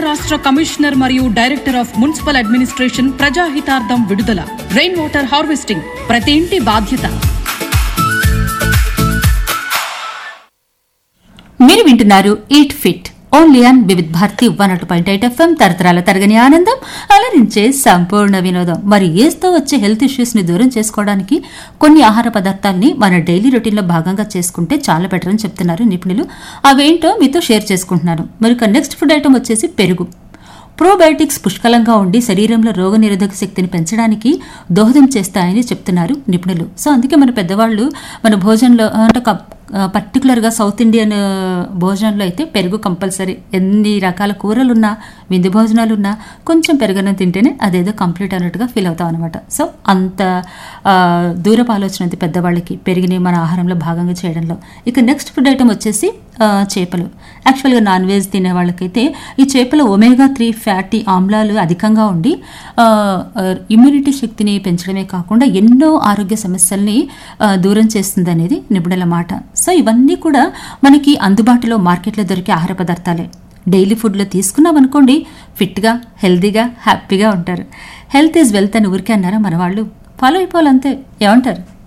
రాష్ట్ర కమిషనర్ మరియు director of municipal administration ప్రజాహితార్థం విడుదల రెయిన్ వాటర్ హార్వెస్టింగ్ ప్రతి ఇంటి బాధ్యత మీరు వింటున్నారు eat fit only on Vividh Bharati one అటు పాయింట్ ఎయిట్ ఎఫ్ఎం తరతరాల తరగని ఆనందం అలరించే సంపూర్ణ వినోదం మరి ఏజ్తో వచ్చే హెల్త్ ఇష్యూస్ ని దూరం చేసుకోవడానికి కొన్ని ఆహార పదార్థాలని మన డైలీ రొటీన్ లో భాగంగా చేసుకుంటే చాలా బెటర్ అని చెప్తున్నారు నిపుణులు అవేంటో మీతో షేర్ చేసుకుంటున్నాను మరి ఇక నెక్స్ట్ ఫుడ్ ఐటమ్ వచ్చేసి పెరుగు ప్రోబయోటిక్స్ పుష్కలంగా ఉండి శరీరంలో రోగనిరోధక శక్తిని పెంచడానికి దోహదం చేస్తాయని చెప్తున్నారు నిపుణులు సో అందుకే మన పెద్దవాళ్ళు మన భోజనంలో అంటే ఒక పర్టికులర్గా సౌత్ ఇండియన్ ఆ, భోజనంలో అయితే పెరుగు కంపల్సరీ ఎన్ని రకాల కూరలున్నా విందు భోజనాలున్నా కొంచెం పెరుగన్నం తింటేనే అదేదో కంప్లీట్ అన్నట్టుగా ఫీల్ అవుతాం అనమాట సో అంత ఆ, దూరపు ఆలోచన ఉంది పెద్దవాళ్ళకి పెరిగిని మన ఆహారంలో భాగంగా చేయడంలో ఇక నెక్స్ట్ ఫుడ్ ఐటమ్ వచ్చేసి ఆ, చేపలు యాక్చువల్గా నాన్ వెజ్ తినే వాళ్ళకైతే ఈ చేపల ఒమేగా త్రీ ఫ్యాటీ ఆమ్లాలు అధికంగా ఉండి ఆ, ఆ, ఇమ్యూనిటీ శక్తిని పెంచడమే కాకుండా ఎన్నో ఆరోగ్య సమస్యల్ని ఆ, దూరం చేస్తుంది అనేది నిపుణుల మాట సో ఇవన్నీ కూడా మనకి అందుబాటులో మార్కెట్లో దొరికే ఆహార పదార్థాలే డైలీ ఫుడ్లో తీసుకున్నాం అనుకోండి ఫిట్గా హెల్తీగా హ్యాపీగా ఉంటారు హెల్త్ ఈజ్ వెల్త్ అని ఊరికే అన్నారా మన వాళ్ళు ఫాలో అయిపోవాలంతే ఏమంటారు